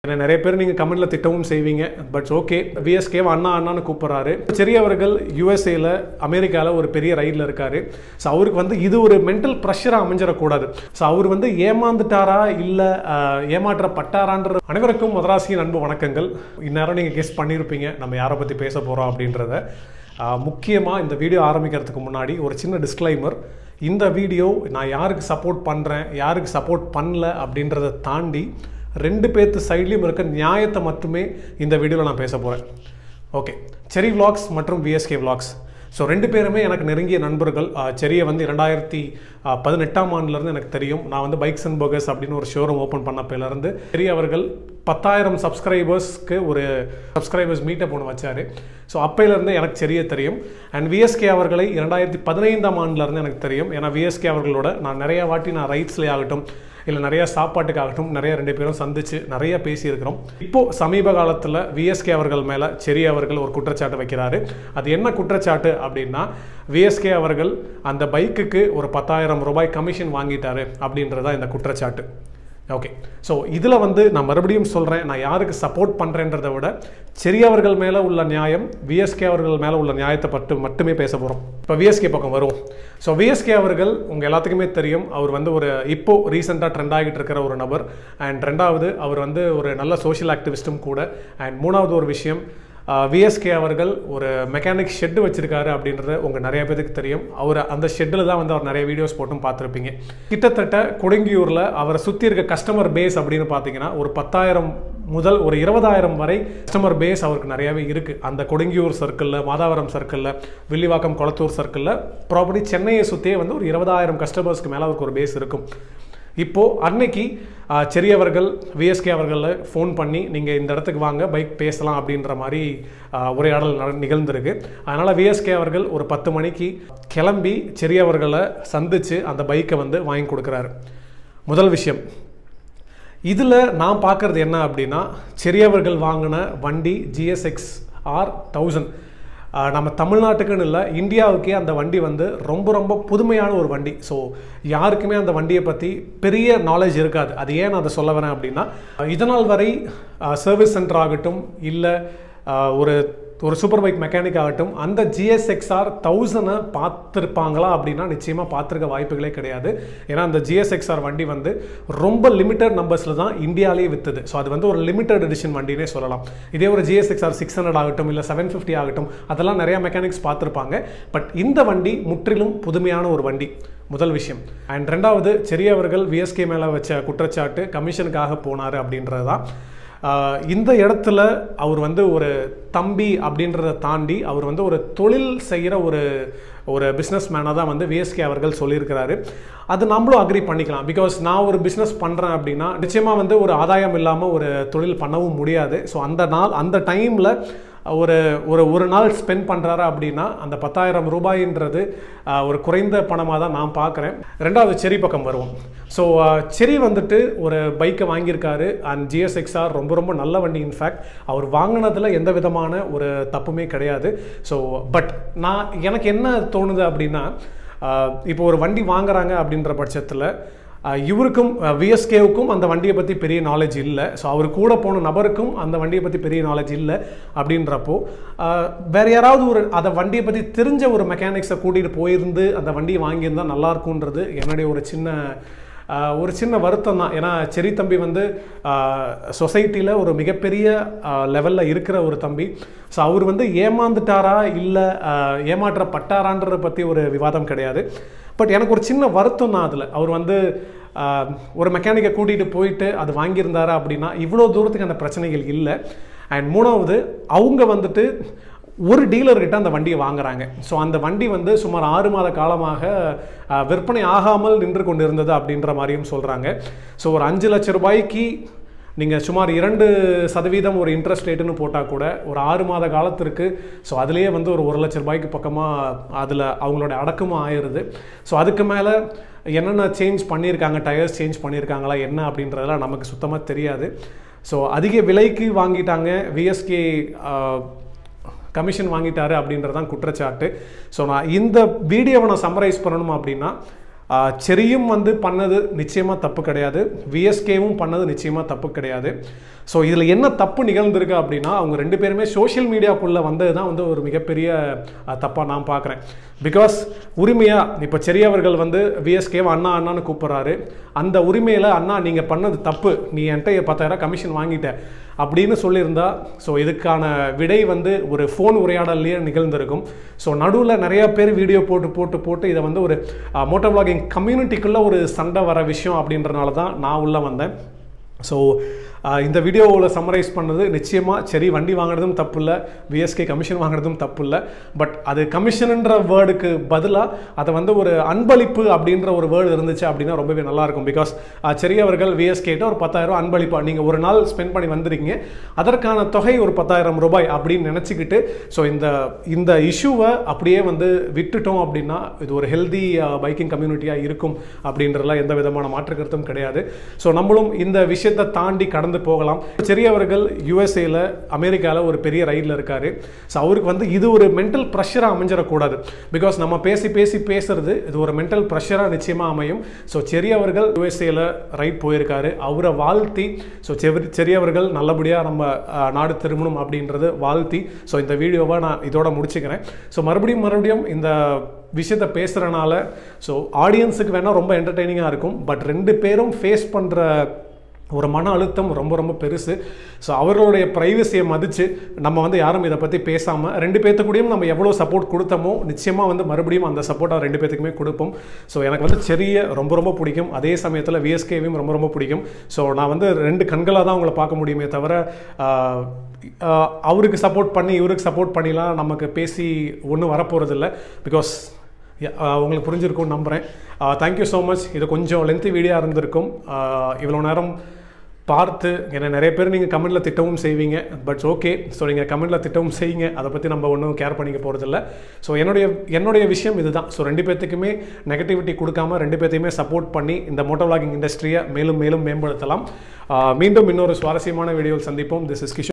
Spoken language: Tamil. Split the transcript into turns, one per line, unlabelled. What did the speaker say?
ஏன்னா நிறைய பேர் நீங்கள் கமெண்ட்டில் திட்டவும் செய்வீங்க பட் ஓகே விஎஸ்கேவை அண்ணா அண்ணான்னு கூப்பிட்றாரு செரி அவர்கள் யூஎஸ்ஏல அமெரிக்காவில் ஒரு பெரிய ரைடில் இருக்காரு ஸோ அவருக்கு வந்து இது ஒரு மென்டல் ப்ரெஷராக அமைஞ்சிடக்கூடாது ஸோ அவர் வந்து ஏமாந்துட்டாரா இல்லை ஏமாற்றப்பட்டாரான்ற அனைவருக்கும் மதராசியின் அன்பு வணக்கங்கள் இந்நேரம் நீங்கள் கெஸ் பண்ணியிருப்பீங்க நம்ம யாரை பற்றி பேச போகிறோம் அப்படின்றத முக்கியமாக இந்த வீடியோ ஆரம்பிக்கிறதுக்கு முன்னாடி ஒரு சின்ன டிஸ்க்ளைமர் இந்த வீடியோ நான் யாருக்கு சப்போர்ட் பண்ணுறேன் யாருக்கு சப்போர்ட் பண்ணல அப்படின்றத தாண்டி ரெண்டு பேர்த்து சைட்லேயும் இருக்க நியாயத்தை மட்டுமே இந்த வீடியோவில் நான் பேச போகிறேன் ஓகே செரி vlogs மற்றும் விஎஸ்கே vlogs ஸோ ரெண்டு பேருமே எனக்கு நெருங்கிய நண்பர்கள் செரியை வந்து இரண்டாயிரத்தி பதினெட்டாம் ஆண்டுலேருந்து எனக்கு தெரியும் நான் வந்து பைக்ஸ் அண்ட் பர்கர்ஸ் அப்படின்னு ஒரு ஷோரூம் ஓப்பன் பண்ணப்பிலேருந்து செரி அவர்கள் பத்தாயிரம் சப்ஸ்கிரைபர்ஸ்க்கு ஒரு சப்ஸ்கிரைபர்ஸ் மீட்டப் ஒன்று வச்சார் ஸோ அப்பையிலேருந்து எனக்கு செரிய தெரியும் அண்ட் விஎஸ்கே அவர்களை இரண்டாயிரத்தி பதினைந்தாம் ஆண்டுலேருந்து எனக்கு தெரியும் ஏன்னா விஎஸ்கே அவர்களோட நான் நிறைய வாட்டி நான் ரைட்ஸ்லேயே ஆகட்டும் இல்லை நிறைய சாப்பாட்டுக்காகட்டும் நிறைய ரெண்டு பேரும் சந்திச்சு நிறைய பேசியிருக்கிறோம் இப்போ சமீப காலத்தில் விஎஸ்கே அவர்கள் மேலே செரி அவர்கள் ஒரு குற்றச்சாட்டு வைக்கிறாரு அது என்ன குற்றச்சாட்டு அப்படின்னா விஎஸ்கே அவர்கள் அந்த பைக்குக்கு ஒரு பத்தாயிரம் ரூபாய் கமிஷன் வாங்கிட்டாரு அப்படின்றதா இந்த குற்றச்சாட்டு ஓகே ஸோ இதில் வந்து நான் மறுபடியும் சொல்கிறேன் நான் யாருக்கு சப்போர்ட் பண்ணுறேன்றதை விட செரியவர்கள் மேலே உள்ள நியாயம் விஎஸ்கே அவர்கள் மேலே உள்ள நியாயத்தை பட்டு மட்டுமே பேச போகிறோம் இப்போ விஎஸ்கே பக்கம் வருவோம் ஸோ விஎஸ்கே அவர்கள் உங்கள் எல்லாத்துக்குமே தெரியும் அவர் வந்து ஒரு இப்போ ரீசெண்டாக ட்ரெண்ட் ஆகிட்டு இருக்கிற ஒரு நபர் அண்ட் ரெண்டாவது அவர் வந்து ஒரு நல்ல சோஷியல் ஆக்டிவிஸ்ட்டும் கூட அண்ட் மூணாவது ஒரு விஷயம் விஎஸ்கே அவர்கள் ஒரு மெக்கானிக் ஷெட்டு வச்சிருக்காரு அப்படின்றது உங்கள் நிறைய பேருக்கு தெரியும் அவர் அந்த ஷெட்டில் தான் வந்து அவர் நிறைய வீடியோஸ் போட்டும் பார்த்துருப்பீங்க கிட்டத்தட்ட கொடுங்கியூரில் அவரை சுற்றி இருக்க கஸ்டமர் பேஸ் அப்படின்னு பார்த்தீங்கன்னா ஒரு பத்தாயிரம் முதல் ஒரு இருபதாயிரம் வரை கஸ்டமர் பேஸ் அவருக்கு நிறையாவே இருக்குது அந்த கொடுங்கியூர் சர்க்கிளில் மாதாவரம் சர்க்கிளில் வில்லிவாக்கம் கொளத்தூர் சர்க்கிளில் ப்ராப்பர்ட்டி சென்னையை சுற்றியே வந்து ஒரு இருபதாயிரம் கஸ்டமர்ஸ்க்கு மேலே அவருக்கு ஒரு பேஸ் இருக்கும் இப்போது அன்னைக்கு செரியவர்கள் விஎஸ்கே அவர்களை ஃபோன் பண்ணி நீங்கள் இந்த இடத்துக்கு வாங்க பைக் பேசலாம் அப்படின்ற மாதிரி உரையாடல் நிகழ்ந்திருக்கு அதனால் விஎஸ்கே அவர்கள் ஒரு பத்து மணிக்கு கிளம்பி செரியவர்களை சந்தித்து அந்த பைக்கை வந்து வாங்கி கொடுக்குறாரு முதல் விஷயம் இதில் நான் பார்க்குறது என்ன அப்படின்னா செரியவர்கள் வாங்கின வண்டி ஜிஎஸ்எக்ஸ் ஆர் தௌசண்ட் நம்ம தமிழ்நாட்டுக்குன்னு இல்லை இந்தியாவுக்கே அந்த வண்டி வந்து ரொம்ப ரொம்ப புதுமையான ஒரு வண்டி ஸோ யாருக்குமே அந்த வண்டியை பற்றி பெரிய நாலேஜ் இருக்காது அது ஏன் நான் அதை சொல்ல வரேன் அப்படின்னா இதனால் வரை சர்வீஸ் சென்டர் ஆகட்டும் இல்லை ஒரு ஒரு சூப்பர் பைக் மெக்கானிக் ஆகட்டும் அந்த ஜிஎஸ்எக்ஸ்ஆர் தௌசண்டை பார்த்துருப்பாங்களா அப்படின்னா நிச்சயமாக பார்த்துருக்க வாய்ப்புகளே கிடையாது ஏன்னா அந்த ஜிஎஸ்எக்ஸ்ஆர் வண்டி வந்து ரொம்ப லிமிட்டட் நம்பர்ஸில் தான் இந்தியாவிலே விற்றுது ஸோ அது வந்து ஒரு லிமிட்டட் எடிஷன் வண்டினே சொல்லலாம் இதே ஒரு ஜிஎஸ்எக்ஸ்ஆர் சிக்ஸ் ஹண்ட்ரட் ஆகட்டும் இல்லை செவன் ஃபிஃப்டி ஆகட்டும் அதெல்லாம் நிறையா மெக்கானிக்ஸ் பார்த்துருப்பாங்க பட் இந்த வண்டி முற்றிலும் புதுமையான ஒரு வண்டி முதல் விஷயம் அண்ட் ரெண்டாவது செரியவர்கள் விஎஸ்கே மேலே வச்ச குற்றச்சாட்டு கமிஷனுக்காக போனார் அப்படின்றது தான் இந்த இடத்துல அவர் வந்து ஒரு தம்பி அப்படின்றத தாண்டி அவர் வந்து ஒரு தொழில் செய்கிற ஒரு ஒரு பிஸ்னஸ் மேனாக தான் வந்து விஎஸ்கே அவர்கள் சொல்லியிருக்கிறாரு அது நம்மளும் அக்ரி பண்ணிக்கலாம் பிகாஸ் நான் ஒரு பிஸ்னஸ் பண்ணுறேன் அப்படின்னா நிச்சயமாக வந்து ஒரு ஆதாயம் இல்லாமல் ஒரு தொழில் பண்ணவும் முடியாது ஸோ அந்த நாள் அந்த டைமில் ஒரு ஒரு ஒரு நாள் ஸ்பெண்ட் பண்ணுறாரு அப்படின்னா அந்த பத்தாயிரம் ரூபாயின்றது ஒரு குறைந்த பணமாக தான் நான் பார்க்குறேன் ரெண்டாவது செரி பக்கம் வருவோம் ஸோ செரி வந்துட்டு ஒரு பைக்கை வாங்கியிருக்காரு அண்ட் ஜிஎஸ்எக்ஸ்ஆர் ரொம்ப ரொம்ப நல்ல வண்டி இன்ஃபேக்ட் அவர் வாங்கினதில் எந்த விதமான ஒரு தப்புமே கிடையாது ஸோ பட் நான் எனக்கு என்ன தோணுது அப்படின்னா இப்போ ஒரு வண்டி வாங்குறாங்க அப்படின்ற பட்சத்தில் இவருக்கும் விஎஸ்கேவுக்கும் அந்த வண்டியை பற்றி பெரிய நாலேஜ் இல்லை ஸோ அவர் கூட போன நபருக்கும் அந்த வண்டியை பற்றி பெரிய நாலேஜ் இல்லை அப்படின்றப்போ வேறு யாராவது ஒரு அதை வண்டியை பற்றி தெரிஞ்ச ஒரு மெக்கானிக்ஸை கூட்டிகிட்டு போயிருந்து அந்த வண்டியை வாங்கியிருந்தால் நல்லாயிருக்குன்றது என்னுடைய ஒரு சின்ன ஒரு சின்ன வருத்தம் தான் ஏன்னா செரி தம்பி வந்து சொசைட்டியில் ஒரு மிகப்பெரிய லெவலில் இருக்கிற ஒரு தம்பி ஸோ அவர் வந்து ஏமாந்துட்டாரா இல்லை ஏமாற்றப்பட்டாரான்றதை பற்றி ஒரு விவாதம் கிடையாது பட் எனக்கு ஒரு சின்ன வருத்தம் தான் அதில் அவர் வந்து ஒரு மெக்கானிக்கை கூட்டிகிட்டு போயிட்டு அது வாங்கியிருந்தாரா அப்படின்னா இவ்வளோ தூரத்துக்கு அந்த பிரச்சனைகள் இல்லை அண்ட் மூணாவது அவங்க வந்துட்டு ஒரு டீலர்கிட்ட அந்த வண்டியை வாங்குறாங்க ஸோ அந்த வண்டி வந்து சுமார் ஆறு மாத காலமாக விற்பனை ஆகாமல் நின்று கொண்டு இருந்தது அப்படின்ற மாதிரியும் சொல்கிறாங்க ஸோ ஒரு அஞ்சு லட்ச ரூபாய்க்கு நீங்கள் சுமார் இரண்டு சதவீதம் ஒரு இன்ட்ரெஸ்ட் ரேட்டுன்னு போட்டால் கூட ஒரு ஆறு மாத காலத்திற்கு ஸோ அதுலேயே வந்து ஒரு ஒரு லட்ச ரூபாய்க்கு பக்கமாக அதில் அவங்களோட அடக்கமும் ஆயிடுது ஸோ அதுக்கு மேலே என்னென்ன சேஞ்ச் பண்ணியிருக்காங்க டயர்ஸ் சேஞ்ச் பண்ணியிருக்காங்களா என்ன அப்படின்றதெல்லாம் நமக்கு சுத்தமாக தெரியாது ஸோ அதிக விலைக்கு வாங்கிட்டாங்க விஎஸ்கே கமிஷன் வாங்கிட்டாரு அப்படின்றது தான் குற்றச்சாட்டு ஸோ நான் இந்த வீடியோவை நான் சம்மரைஸ் பண்ணணும் அப்படின்னா செரியும் வந்து பண்ணது நிச்சயமாக தப்பு கிடையாது விஎஸ்கேவும் பண்ணது நிச்சயமாக தப்பு கிடையாது ஸோ இதில் என்ன தப்பு நிகழ்ந்திருக்கு அப்படின்னா அவங்க ரெண்டு பேருமே சோஷியல் மீடியாக்குள்ளே வந்தது தான் வந்து ஒரு மிகப்பெரிய தப்பாக நான் பார்க்குறேன் பிகாஸ் உரிமையாக இப்போ செரியவர்கள் வந்து விஎஸ்கேவை அண்ணா அண்ணான்னு கூப்பிட்றாரு அந்த உரிமையில் அண்ணா நீங்கள் பண்ணது தப்பு நீ என்கிட்ட பத்தாயிரம் கமிஷன் வாங்கிட்ட அப்படின்னு சொல்லியிருந்தா ஸோ இதுக்கான விடை வந்து ஒரு ஃபோன் உரையாடல்லையே நிகழ்ந்திருக்கும் ஸோ நடுவில் நிறைய பேர் வீடியோ போட்டு போட்டு போட்டு இதை வந்து ஒரு மோட்டோ விளாகிங் கம்யூனிட்டிக்குள்ளே ஒரு சண்டை வர விஷயம் அப்படின்றனால தான் நான் உள்ளே வந்தேன் ஸோ இந்த வீடியோவில் சம்மரைஸ் பண்ணது நிச்சயமாக சரி வண்டி வாங்குறதும் தப்பு இல்லை விஎஸ்கே கமிஷன் வாங்குறதும் தப்பு இல்லை பட் அது கமிஷனுன்ற வேர்டுக்கு பதிலாக அதை வந்து ஒரு அன்பளிப்பு அப்படின்ற ஒரு வேர்டு இருந்துச்சு அப்படின்னா ரொம்பவே நல்லாயிருக்கும் பிகாஸ் சரி அவர்கள் விஎஸ்கேட்ட ஒரு பத்தாயிரம் அன்பளிப்பா நீங்கள் ஒரு நாள் ஸ்பெண்ட் பண்ணி வந்திருக்கீங்க அதற்கான தொகை ஒரு பத்தாயிரம் ரூபாய் அப்படின்னு நினச்சிக்கிட்டு ஸோ இந்த இந்த இஷ்யூவை அப்படியே வந்து விட்டுட்டோம் அப்படின்னா இது ஒரு ஹெல்தி பைக்கிங் கம்யூனிட்டியாக இருக்கும் அப்படின்றதுல எந்த விதமான மாற்று கருத்தும் கிடையாது ஸோ நம்மளும் இந்த விஷயத்தை தாண்டி கடந்து போகலாம் பெரியவர்கள் யூஎஸ்ஏல அமெரிக்காவில் ஒரு பெரிய ரைடில் இருக்காரு ஸோ அவருக்கு வந்து இது ஒரு மென்டல் ப்ரெஷராக அமைஞ்சிடக்கூடாது பிகாஸ் நம்ம பேசி பேசி பேசுறது இது ஒரு மென்டல் ப்ரெஷராக நிச்சயமாக அமையும் ஸோ செரியவர்கள் யூஎஸ்ஏல ரைட் போயிருக்காரு அவரை வாழ்த்தி ஸோ செரியவர்கள் நல்லபடியாக நம்ம நாடு திரும்பணும் அப்படின்றது வாழ்த்தி ஸோ இந்த வீடியோவை நான் இதோட முடிச்சுக்கிறேன் ஸோ மறுபடியும் மறுபடியும் இந்த விஷயத்தை பேசுகிறனால ஸோ ஆடியன்ஸுக்கு வேணால் ரொம்ப என்டர்டெய்னிங்காக இருக்கும் பட் ரெண்டு பேரும் ஃபேஸ் பண்ணுற ஒரு மன அழுத்தம் ரொம்ப ரொம்ப பெருசு ஸோ அவர்களுடைய ப்ரைவசியை மதித்து நம்ம வந்து யாரும் இதை பற்றி பேசாமல் ரெண்டு பேர்த்துக்கூடையும் நம்ம எவ்வளோ சப்போர்ட் கொடுத்தோமோ நிச்சயமாக வந்து மறுபடியும் அந்த சப்போர்ட்டை ரெண்டு பேர்த்துக்குமே கொடுப்போம் ஸோ எனக்கு வந்து செரிய ரொம்ப ரொம்ப பிடிக்கும் அதே சமயத்தில் விஎஸ்கேவையும் ரொம்ப ரொம்ப பிடிக்கும் ஸோ நான் வந்து ரெண்டு கண்களாக தான் அவங்கள பார்க்க முடியுமே தவிர அவருக்கு சப்போர்ட் பண்ணி இவருக்கு சப்போர்ட் பண்ணிலாம் நமக்கு பேசி ஒன்றும் வரப்போகிறதில்ல பிகாஸ் உங்களுக்கு புரிஞ்சிருக்கும்னு நம்புகிறேன் தேங்க்யூ ஸோ மச் இது கொஞ்சம் லென்த்தி வீடியோ இருந்திருக்கும் இவ்வளோ நேரம் பார்த்து ஏன்னா நிறைய பேர் நீங்கள் கமெண்ட்டில் திட்டவும் செய்வீங்க பட் ஓகே ஸோ நீங்கள் கமெண்ட்டில் திட்டவும் செய்யுங்க அதை பற்றி நம்ம ஒன்றும் கேர் பண்ணிக்க போகிறதில்ல ஸோ என்னுடைய என்னுடைய விஷயம் இதுதான் ஸோ ரெண்டு பேர்த்துக்குமே நெகட்டிவிட்டி கொடுக்காம ரெண்டு பேர்த்தையுமே சப்போர்ட் பண்ணி இந்த மோட்டோ விளாகிங் இண்டஸ்ட்ரியை மேலும் மேலும் மேம்படுத்தலாம் மீண்டும் இன்னொரு சுவாரஸ்யமான வீடியோவில் சந்திப்போம் திஸ் இஸ் கிஷோர்